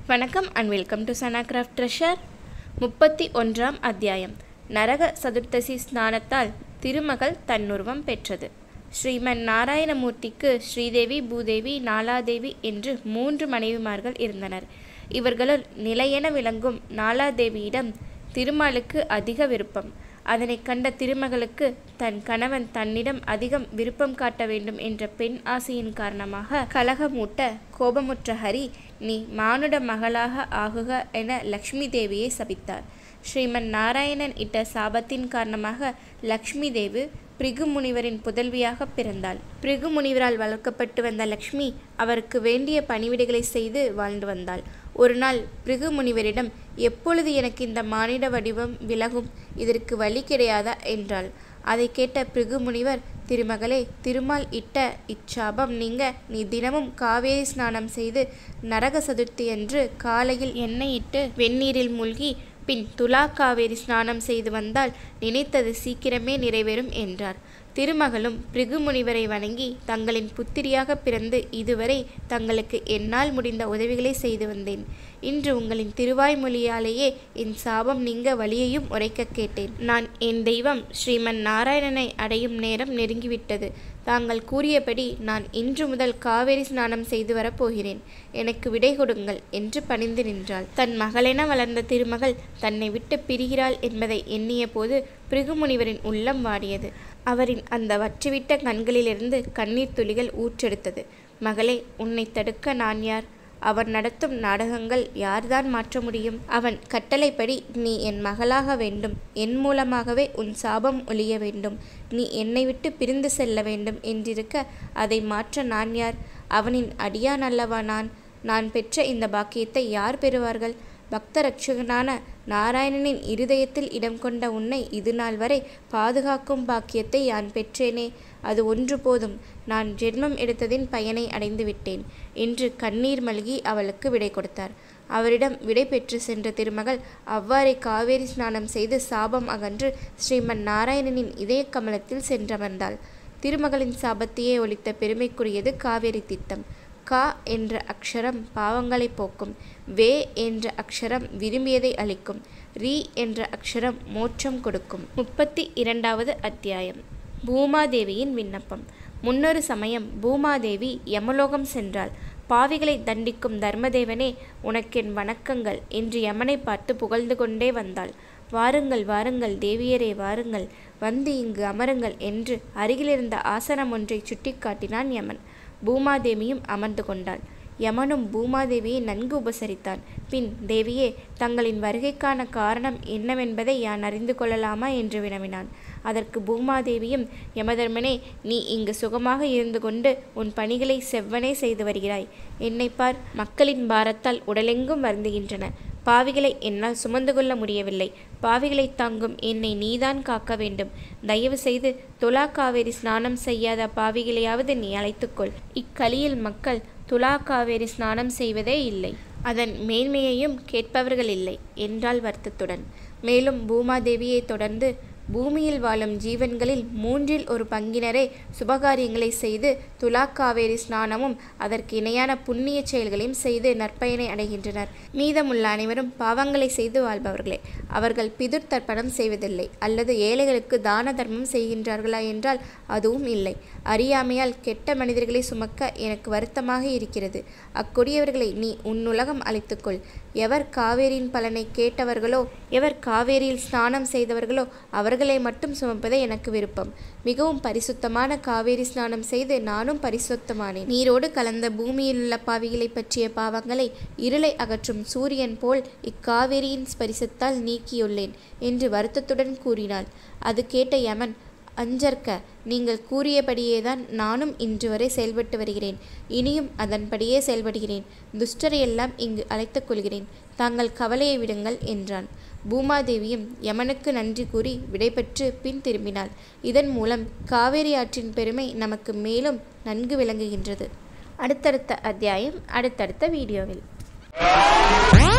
வணக்கம் and welcome to Sana craft treasure முப்பத்தி ஒன்றாம் அத்தியாயம் நரக சதுர்த்தசி ஸ்நானத்தால் திருமகள் தன்னுருவம் பெற்றது ஸ்ரீமன் நாராயணமூர்த்திக்கு ஸ்ரீதேவி பூதேவி நாலாதேவி என்று மூன்று மனைவிமார்கள் இருந்தனர் இவர்களுள் நிலையென விளங்கும் நாலாதேவியிடம் திருமாலுக்கு அதிக விருப்பம் அதனைக் கண்ட திருமகளுக்கு தன் கணவன் தன்னிடம் அதிகம் விருப்பம் காட்ட வேண்டும் என்ற பெண் ஆசையின் காரணமாக கலகமூட்ட கோபமுற்ற ஹரி நீ மானுட மகளாக ஆகுக என லக்ஷ்மி தேவியை சபித்தார் ஸ்ரீமன் நாராயணன் இட்ட சாபத்தின் காரணமாக லக்ஷ்மி தேவி பிருகு முனிவரின் புதல்வியாக பிறந்தாள் பிருகு முனிவரால் வளர்க்கப்பட்டு வந்த லக்ஷ்மி அவருக்கு வேண்டிய பணிவிடைகளை செய்து வாழ்ந்து வந்தாள் ஒரு நாள் பிருகு முனிவரிடம் எப்பொழுது எனக்கு இந்த மானிட வடிவம் விலகும் இதற்கு வழி கிடையாதா என்றாள் அதை கேட்ட பிருகு முனிவர் திருமகளே திருமால் இட்ட இச்சாபம் நீங்க நீ தினமும் காவேரி ஸ்நானம் செய்து நரக சதுர்த்தி அன்று காலையில் எண்ணெய் இட்டு வெந்நீரில் மூழ்கி பின் துலா காவேரி ஸ்நானம் செய்து வந்தால் நினைத்தது சீக்கிரமே நிறைவேறும் என்றார் திருமகளும் பிருகு முனிவரை வணங்கி தங்களின் புத்திரியாக பிறந்து இதுவரை தங்களுக்கு என்னால் முடிந்த உதவிகளை செய்து வந்தேன் இன்று உங்களின் திருவாய்மொழியாலேயே என் சாபம் நீங்க வழியையும் உரைக்க கேட்டேன் நான் என் தெய்வம் ஸ்ரீமன் நாராயணனை அடையும் நேரம் நெருங்கிவிட்டது தாங்கள் கூறியபடி நான் இன்று முதல் காவேரி ஸ்நானம் செய்து வரப்போகிறேன் எனக்கு விடை கொடுங்கள் என்று பணிந்து நின்றாள் தன் மகளென வளர்ந்த திருமகள் தன்னை விட்டு பிரிகிறாள் என்பதை எண்ணிய போது பிருகுமுனிவரின் உள்ளம் வாடியது அவரின் அந்த வற்றிவிட்ட கண்களிலிருந்து கண்ணீர் துளிகள் ஊற்றெடுத்தது மகளே உன்னை தடுக்க நான் யார் அவன் நடத்தும் நாடகங்கள் யார்தான் மாற்ற முடியும் அவன் கட்டளைப்படி நீ என் மகளாக வேண்டும் என் மூலமாகவே உன் சாபம் ஒழிய வேண்டும் நீ என்னை விட்டு பிரிந்து செல்ல வேண்டும் என்றிருக்க அதை மாற்ற நான் யார் அவனின் அடியான் அல்லவா நான் நான் பெற்ற இந்த பாக்கியத்தை யார் பெறுவார்கள் பக்த ரட்சகனான நாராயணனின் இருதயத்தில் இடம் கொண்ட உன்னை இது நாள் வரை பாதுகாக்கும் பாக்கியத்தை யான் பெற்றேனே அது ஒன்று போதும் நான் ஜென்மம் எடுத்ததின் பயனை அடைந்து விட்டேன் என்று கண்ணீர் மல்கி அவளுக்கு விடை கொடுத்தார் அவரிடம் விடை பெற்று சென்ற திருமகள் அவ்வாறே காவேரி ஸ்நானம் செய்து சாபம் அகன்று ஸ்ரீமன் நாராயணனின் இதய கமலத்தில் சென்றமர்ந்தாள் திருமகளின் சாபத்தையே ஒழித்த பெருமைக்குரியது காவேரி திட்டம் கா என்ற அக்ஷரம் பாவங்களை போக்கும் வே என்ற அக்ஷரம் விரும்பியதை அளிக்கும் ரீ என்ற அக்ஷரம் மோட்சம் கொடுக்கும் முப்பத்தி இரண்டாவது அத்தியாயம் பூமாதேவியின் விண்ணப்பம் முன்னொரு சமயம் பூமாதேவி யமலோகம் சென்றாள் பாவிகளை தண்டிக்கும் தர்மதேவனே உனக்கென் வணக்கங்கள் என்று யமனை பார்த்து புகழ்ந்து கொண்டே வந்தாள் வாருங்கள் வாருங்கள் தேவியரே வாருங்கள் வந்து இங்கு அமருங்கள் என்று அருகிலிருந்த ஆசனம் ஒன்றை சுட்டிக்காட்டினான் யமன் பூமாதேவியும் அமர்ந்து கொண்டாள் யமனும் பூமாதேவியை நன்கு உபசரித்தான் பின் தேவியே தங்களின் வருகைக்கான காரணம் என்னவென்பதை யான் அறிந்து கொள்ளலாமா என்று வினவினான் அதற்கு பூமாதேவியும் யமதர்மனே நீ இங்கு சுகமாக இருந்து கொண்டு உன் பணிகளை செவ்வனே செய்து வருகிறாய் என்னை பார் மக்களின் பாரத்தால் உடலெங்கும் வருந்துகின்றன பாவிகளை என்னால் சுமந்து கொள்ள முடியவில்லை பாவிகளை தாங்கும் என்னை நீதான் காக்க வேண்டும் தயவு செய்து துலா காவேரி ஸ்நானம் செய்யாத பாவிகளையாவது நீ அழைத்துக்கொள் இக்கலியில் மக்கள் துலா காவேரி ஸ்நானம் செய்வதே இல்லை அதன் மேன்மையையும் கேட்பவர்கள் இல்லை என்றாள் வருத்தத்துடன் மேலும் பூமாதேவியை தொடர்ந்து பூமியில் வாழும் ஜீவன்களில் மூன்றில் ஒரு பங்கினரே சுபகாரியங்களை செய்து துலா காவேரி ஸ்நானமும் அதற்கு இணையான புண்ணிய செயல்களையும் செய்து நற்பயனை அடைகின்றனர் மீதமுள்ள அனைவரும் பாவங்களை செய்து வாழ்பவர்களே அவர்கள் பிதுர் தர்ப்பணம் செய்வதில்லை அல்லது ஏழைகளுக்கு தான தர்மம் செய்கின்றார்களா என்றால் அதுவும் இல்லை அறியாமையால் கெட்ட மனிதர்களை சுமக்க எனக்கு வருத்தமாக இருக்கிறது அக்கொடியவர்களை நீ உன்னுலகம் அழைத்துக்கொள் எவர் காவேரியின் பலனை கேட்டவர்களோ எவர் காவேரியில் ஸ்நானம் செய்தவர்களோ அவர்களை மட்டும் சுமப்பதே எனக்கு விருப்பம் மிகவும் பரிசுத்தமான காவேரி ஸ்நானம் செய்து நானும் பரிசுத்தமானேன் நீரோடு கலந்த பூமியில் உள்ள பாவிகளை பற்றிய பாவங்களை இருளை அகற்றும் சூரியன் போல் இக்காவேரியின் ஸ்பரிசத்தால் நீக்கியுள்ளேன் என்று வருத்தத்துடன் கூறினாள் அது கேட்ட யமன் அஞ்சற்க நீங்கள் கூறியபடியேதான் நானும் இன்று வரை செயல்பட்டு வருகிறேன் இனியும் அதன்படியே செயல்படுகிறேன் துஷ்டரையெல்லாம் இங்கு அழைத்துக் கொள்கிறேன் தாங்கள் கவலையை விடுங்கள் என்றான் பூமாதேவியும் யமனுக்கு நன்றி கூறி விடைபெற்று பின் திரும்பினாள் இதன் மூலம் காவேரி ஆற்றின் பெருமை நமக்கு மேலும் நன்கு விளங்குகின்றது அடுத்தடுத்த அத்தியாயம் அடுத்தடுத்த வீடியோவில்